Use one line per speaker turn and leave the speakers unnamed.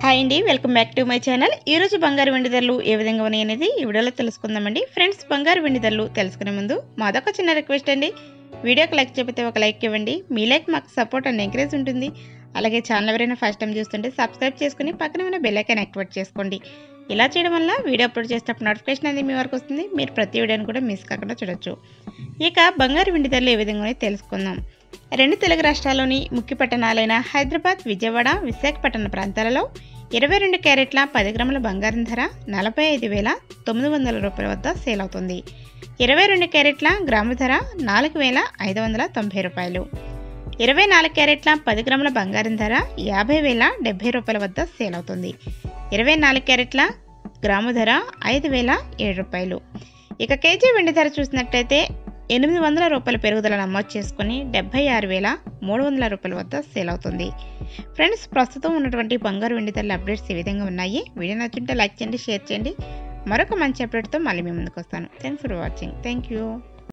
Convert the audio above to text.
hi అండి welcome back to my channel ఈరోజు బంగారు వెండి ధరలు ఏ విధంగా ఉన్నాయి అనేది ఈ వీడియోలో తెలుసుకుందామండి ఫ్రెండ్స్ బంగారు వెండి ధరలు తెలుసుకునే ముందు మాదొక చిన్న రిక్వెస్ట్ అండి వీడియోకి లైక్ చెబితే ఒక లైక్ ఇవ్వండి మీ లైక్ మాకు సపోర్ట్ అండ్ ఎంకరేజ్ ఉంటుంది అలాగే ఛానల్ ఎవరైనా ఫస్ట్ టైం చూస్తుంటే సబ్స్క్రైబ్ చేసుకుని పక్కన ఉన్న బెల్ ఐకాన్ యాక్టివేట్ చేసుకోండి ఇలా చేయడం వల్ల వీడియో అప్లోడ్ చేసేటప్పుడు నోటిఫికేషన్ అనేది మీ వరకు వస్తుంది మీరు ప్రతి వీడియోని కూడా మిస్ కాకుండా చూడొచ్చు ఇక బంగారు వెండి ధరలు ఏ విధంగా ఉన్నాయో తెలుసుకుందాం రెండు తెలుగు రాష్ట్రాల్లోని ముఖ్య పట్టణాలైన హైదరాబాద్ విజయవాడ విశాఖపట్నం ప్రాంతాలలో ఇరవై రెండు క్యారెట్ల పది గ్రాముల బంగారం ధర నలభై ఐదు వేల తొమ్మిది వందల రూపాయల వద్ద సేల్ అవుతుంది ఇరవై రెండు క్యారెట్ల గ్రాము ధర నాలుగు వేల ఐదు వందల తొంభై రూపాయలు ఇరవై నాలుగు క్యారెట్ల పది గ్రాముల బంగారం ధర యాభై వేల డెబ్బై రూపాయల వద్ద సేల్ అవుతుంది ఇరవై నాలుగు క్యారెట్ల గ్రాము ధర ఐదు వేల ఏడు రూపాయలు ఇక కేజీ వెండి ధర చూసినట్టయితే ఎనిమిది వందల రూపాయల పెరుగుదల నమోదు చేసుకుని డెబ్బై ఆరు వేల మూడు వందల రూపాయల వద్ద సేల్ అవుతుంది ఫ్రెండ్స్ ప్రస్తుతం ఉన్నటువంటి బంగారు వెండి ధరల అప్డేట్స్ ఈ విధంగా ఉన్నాయి వీడియో నచ్చుంటే లైక్ చేయండి షేర్ చేయండి మరొక మంచి అప్డేట్తో మళ్ళీ మీ ముందుకు వస్తాను thanks for watching thank you